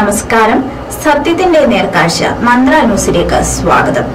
നമസ്കാരം സത്യത്തിന്റെ നേർക്കാഴ്ച മന്ത്ര ന്യൂസിലേക്ക് സ്വാഗതം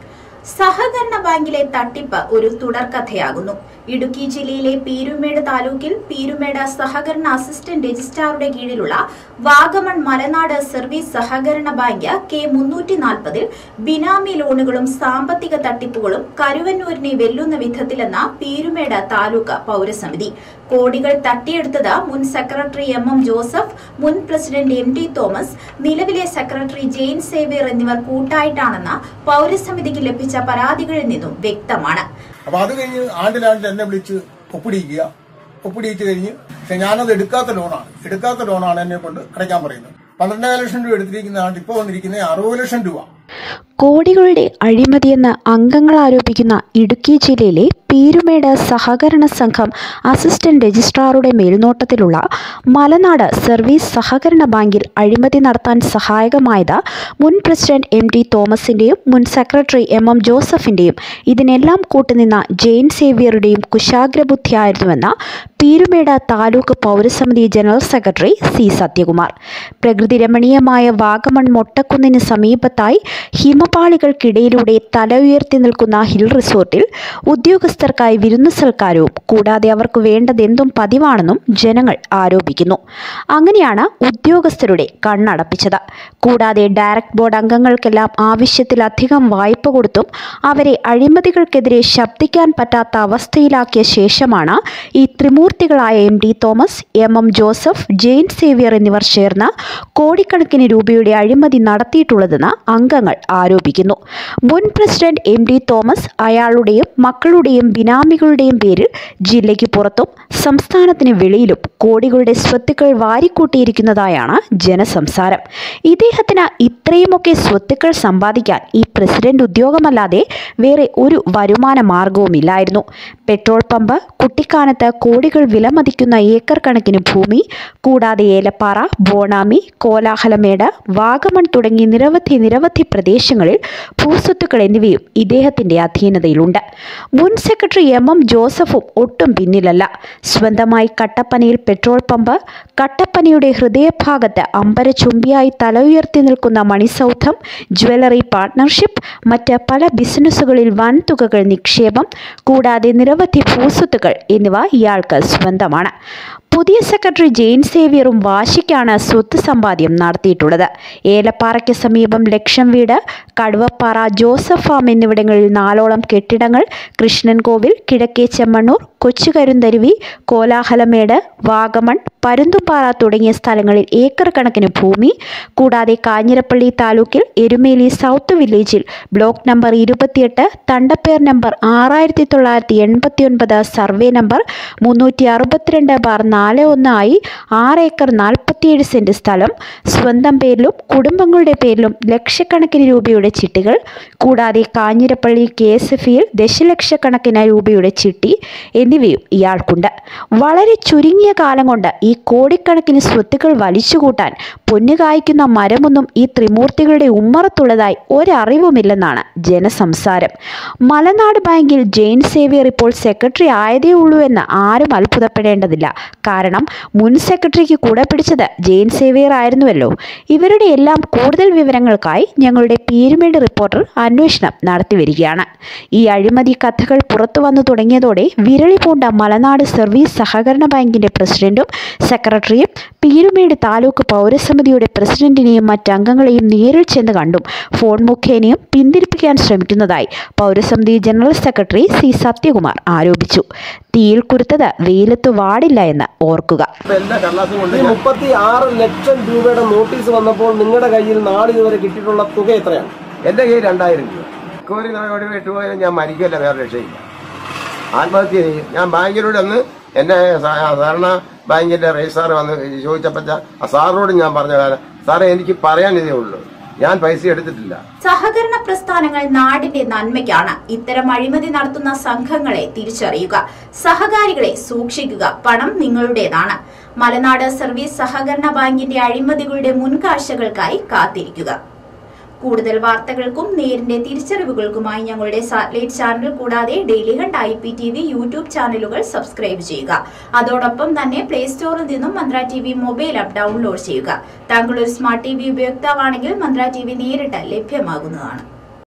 സഹകരണ ബാങ്കിലെ തട്ടിപ്പ് ഒരു തുടർക്കഥയാകുന്നു ഇടുക്കി ജില്ലയിലെ പീരുമേട് താലൂക്കിൽ പീരുമേട് സഹകരണ അസിസ്റ്റന്റ് രജിസ്ട്രാറുടെ കീഴിലുള്ള വാഗമൺ മലനാട് സർവീസ് സഹകരണ ബാങ്ക് കെ മുന്നൂറ്റി നാൽപ്പതിൽ ബിനാമി ലോണുകളും സാമ്പത്തിക തട്ടിപ്പുകളും കരുവന്നൂരിനെ വെല്ലുന്ന വിധത്തിലെന്ന പീരുമേട് താലൂക്ക് പൌരസമിതി കോടികൾ തട്ടിയെടുത്തത് മുൻ സെക്രട്ടറി എം എം ജോസഫ് മുൻ പ്രസിഡന്റ് എം ടി തോമസ് നിലവിലെ സെക്രട്ടറി ജെയിൻ സേവ്യർ എന്നിവർ കൂട്ടായിട്ടാണെന്ന് പൌരസമിതിക്ക് ലഭിച്ച പരാതികളിൽ നിന്നും വ്യക്തമാണ് അപ്പൊ അത് കഴിഞ്ഞ് ആണ്ടിലാണ്ടിൽ എന്നെ വിളിച്ച് ഒപ്പിടിയിക്കുക ഒപ്പിടിയിച്ച് കഴിഞ്ഞ് പക്ഷെ ഞാനത് എടുക്കാത്ത ലോണാണ് എടുക്കാത്ത ലോണാണ് എന്നെ കൊണ്ട് അടയ്ക്കാൻ പറയുന്നത് പന്ത്രണ്ടര ലക്ഷം രൂപ എടുത്തിരിക്കുന്ന ആണ്ട് ഇപ്പോൾ വന്നിരിക്കുന്നത് അറുപത് ലക്ഷം രൂപ കോടികളുടെ അഴിമതിയെന്ന് അംഗങ്ങൾ ആരോപിക്കുന്ന ഇടുക്കി ജില്ലയിലെ പീരുമേട് സഹകരണ സംഘം അസിസ്റ്റന്റ് രജിസ്ട്രാറുടെ മേൽനോട്ടത്തിലുള്ള മലനാട് സർവീസ് സഹകരണ ബാങ്കിൽ അഴിമതി നടത്താൻ സഹായകമായത് മുൻ പ്രസിഡന്റ് എം ടി തോമസിന്റെയും മുൻ സെക്രട്ടറി എം എം ജോസഫിന്റെയും ഇതിനെല്ലാം കൂട്ടുനിന്ന ജെയിൻ സേവ്യറുടെയും കുശാഗ്രബുദ്ധിയായിരുന്നുവെന്ന് പീരുമേട് താലൂക്ക് പൗരസമിതി ജനറൽ സെക്രട്ടറി സി സത്യകുമാർ പ്രകൃതി രമണീയമായ വാഗമൺ മൊട്ടക്കുന്നിന് സമീപത്തായി ഹിമപാളികൾക്കിടയിലൂടെ തല ഉയർത്തി നിൽക്കുന്ന ഹിൽ റിസോർട്ടിൽ ഉദ്യോഗസ്ഥർക്കായി വിരുന്നു സൽക്കാരവും കൂടാതെ അവർക്ക് വേണ്ടതെന്തും പതിവാണെന്നും ജനങ്ങൾ ആരോപിക്കുന്നു അങ്ങനെയാണ് ഉദ്യോഗസ്ഥരുടെ കണ്ണടപ്പിച്ചത് കൂടാതെ ഡയറക്ട് ബോർഡ് അംഗങ്ങൾക്കെല്ലാം ആവശ്യത്തിലധികം വായ്പ കൊടുത്തും അവരെ അഴിമതികൾക്കെതിരെ ശബ്ദിക്കാൻ പറ്റാത്ത അവസ്ഥയിലാക്കിയ ശേഷമാണ് ഈ ത്രിമൂർത്തികളായ M D Thomas M M Joseph Jain Xavier എന്നിവർ ചേർന്ന് കോടിക്കണക്കിന് രൂപയുടെ അഴിമതി നടത്തിയിട്ടുള്ളതെന്ന് അംഗങ്ങൾ ആരോപിക്കുന്നു മുൻ പ്രസിഡന്റ് എം ഡി തോമസ് അയാളുടെയും മക്കളുടെയും ബിനാമികളുടെയും പേരിൽ ജില്ലയ്ക്ക് പുറത്തും സംസ്ഥാനത്തിന് വെളിയിലും കോടികളുടെ സ്വത്തുക്കൾ വാരിക്കൂട്ടിയിരിക്കുന്നതായാണ് ജനസംസാരം ഇദ്ദേഹത്തിന് ഇത്രയുമൊക്കെ സ്വത്തുക്കൾ സമ്പാദിക്കാൻ ഈ പ്രസിഡന്റ് ഉദ്യോഗമല്ലാതെ വേറെ ഒരു വരുമാന മാർഗവുമില്ലായിരുന്നു പെട്രോൾ പമ്പ് കുട്ടിക്കാനത്ത് കോടികൾ വിലമതിക്കുന്ന ഏക്കർ കണക്കിന് ഭൂമി കൂടാതെ ഏലപ്പാറ ബോണാമി കോലാഹലമേട് വാഗമൺ തുടങ്ങി നിരവധി നിരവധി പ്രദേശങ്ങളിൽ ഭൂസ്വത്തുക്കൾ എന്നിവയും ഇദ്ദേഹത്തിന്റെ അധീനതയിലുണ്ട് മുൻ സെക്രട്ടറി എം എം ജോസഫും ഒട്ടും പിന്നിലല്ല സ്വന്തമായി കട്ടപ്പനയിൽ പെട്രോൾ പമ്പ് കട്ടപ്പനയുടെ ഹൃദയഭാഗത്ത് അമ്പരചുംബിയായി തല ഉയർത്തി നിൽക്കുന്ന മണിസൗധം ജ്വല്ലറി പാർട്ട്ണർഷിപ്പ് മറ്റ് പല ബിസിനസ്സുകളിൽ വൻതുകകൾ നിക്ഷേപം കൂടാതെ നിരവധി ഭൂസ്വത്തുക്കൾ എന്നിവ ഇയാൾക്ക് സ്വന്തമാണ് പുതിയ സെക്രട്ടറി ജെയിൻ സേവ്യറും വാശിക്കാണ് സ്വത്ത് സമ്പാദ്യം നടത്തിയിട്ടുള്ളത് ഏലപ്പാറയ്ക്ക് സമീപം ലക്ഷം വീട് കടുവപ്പാറ ജോസഫ് ഫാം എന്നിവിടങ്ങളിൽ നാലോളം കെട്ടിടങ്ങൾ കൃഷ്ണൻ കോവിൽ കിഴക്കേ ചെമ്മണ്ണൂർ കൊച്ചുകരുന്തരുവി കോലാഹലമേട് വാഗമൺ പരുന്തുംപാറ തുടങ്ങിയ സ്ഥലങ്ങളിൽ ഏക്കർ കണക്കിന് ഭൂമി കൂടാതെ കാഞ്ഞിരപ്പള്ളി താലൂക്കിൽ എരുമേലി സൗത്ത് വില്ലേജിൽ ബ്ലോക്ക് നമ്പർ ഇരുപത്തിയെട്ട് തണ്ടപ്പേർ നമ്പർ ആറായിരത്തി തൊള്ളായിരത്തി എൺപത്തി ഒൻപത് സർവേ നമ്പർ മുന്നൂറ്റി അറുപത്തിരണ്ട് ബാർ നാല് ഒന്ന് ആയി ആറ് ഏക്കർ നാൽപ്പത്തിയേഴ് സെന്റ് സ്ഥലം സ്വന്തം പേരിലും കുടുംബങ്ങളുടെ പേരിലും ലക്ഷക്കണക്കിന് രൂപയുടെ ചിട്ടികൾ കൂടാതെ കാഞ്ഞിരപ്പള്ളി കെ എസ് എഫ് ദശലക്ഷക്കണക്കിന് രൂപയുടെ ചിട്ടി എന്നിവയും ഇയാൾക്കുണ്ട് വളരെ ചുരുങ്ങിയ കാലം കൊണ്ട് ഈ കോടിക്കണക്കിന് സ്വത്തുക്കൾ വലിച്ചുകൂട്ടാൻ പൊന്നുകായ്ക്കുന്ന മരമൊന്നും ഈ ത്രിമൂർത്തികളുടെ ഉമ്മറത്തുള്ളതായി ഒരറിവുമില്ലെന്നാണ് ജനസംസാരം മലനാട് ബാങ്കിൽ ജെയിൻ സേവിയർ ഇപ്പോൾ സെക്രട്ടറി ആയതേ ഉള്ളൂ എന്ന് ആരും അത്ഭുതപ്പെടേണ്ടതില്ല കാരണം മുൻ സെക്രട്ടറിക്ക് കൂടെ പിടിച്ചത് ജെയിൻ സേവിയർ ആയിരുന്നുവല്ലോ ഇവരുടെ എല്ലാം കൂടുതൽ വിവരങ്ങൾക്കായി ഞങ്ങളുടെ പീരുമേട് റിപ്പോർട്ടർ അന്വേഷണം നടത്തി വരികയാണ് ഈ അഴിമതി കഥകൾ പുറത്തു വന്നു തുടങ്ങിയതോടെ വിരളി പൂണ്ട മലനാട് സർവീസ് സഹകരണ ബാങ്കിന്റെ പ്രസിഡന്റും സെക്രട്ടറിയും പീരുമേട് താലൂക്ക് പൗരസമിതിയുടെ പ്രസിഡന്റിനെയും മറ്റംഗങ്ങളെയും നേരിൽ ചെന്ന് കണ്ടും ഫോൺ മുഖേനയും പിന്തിരിപ്പിക്കാൻ ശ്രമിക്കുന്നതായി പൗരസമിതി ജനറൽ സെക്രട്ടറി സി സത്യകുമാർ ആരോപിച്ചു തീയിൽ കുരുത്തത് വെയിലത്ത് വാടില്ല എന്ന് ഓർക്കുക ഇപ്പൊ എല്ലാ കടലാസും കൊണ്ട് ഈ മുപ്പത്തി ആറ് ലക്ഷം രൂപയുടെ നോട്ടീസ് വന്നപ്പോൾ നിങ്ങളുടെ കയ്യിൽ നാളിതുവരെ കിട്ടിയിട്ടുള്ള തുക എത്രയാണ് എന്റെ കയ്യിൽ രണ്ടായിരം രൂപ റിക്കവറി നടപടി വിട്ടുപോയാൽ ഞാൻ മരിക്കല്ല വേറെ രക്ഷയില്ല ആത്മഹത്യ ചെയ്യും ഞാൻ ബാങ്കിലൂടെ ഒന്ന് എന്നെ സ- സാധാരണ ബാങ്കിന്റെ രജിസ്ട്രാർ വന്ന് ചോദിച്ചപ്പോ ആ സാറിനോട് ഞാൻ പറഞ്ഞ കാലം സാറേ എനിക്ക് പറയാൻ ഇതേ ഉള്ളൂ ഞാൻ പൈസ എടുത്തിട്ടില്ല സഹകരണ പ്രസ്ഥാനങ്ങൾ നാടിന്റെ നന്മയ്ക്കാണ് ഇത്തരം അഴിമതി നടത്തുന്ന സംഘങ്ങളെ തിരിച്ചറിയുക സഹകാരികളെ സൂക്ഷിക്കുക പണം നിങ്ങളുടേതാണ് മലനാട് സർവീസ് സഹകരണ ബാങ്കിന്റെ അഴിമതികളുടെ മുൻകാഴ്ചകൾക്കായി കാത്തിരിക്കുക കൂടുതൽ വാർത്തകൾക്കും നേരിന്റെ തിരിച്ചറിവുകൾക്കുമായി ഞങ്ങളുടെ സാറ്റലൈറ്റ് ചാനൽ കൂടാതെ Dailyhunt I P T V YouTube ചാനലുകൾ സബ്സ്ക്രൈബ് ചെയ്യുക അതോടൊപ്പം തന്നെ പ്ലേ സ്റ്റോറിൽ നിന്നും Mantra T V mobile app download ചെയ്യുക താങ്കൾ ഒരു സ്മാർട്ട് ടി വി ഉപയോക്താവാണെങ്കിൽ മന്ത്ര ടി വി നേരിട്ട് ലഭ്യമാകുന്നതാണ്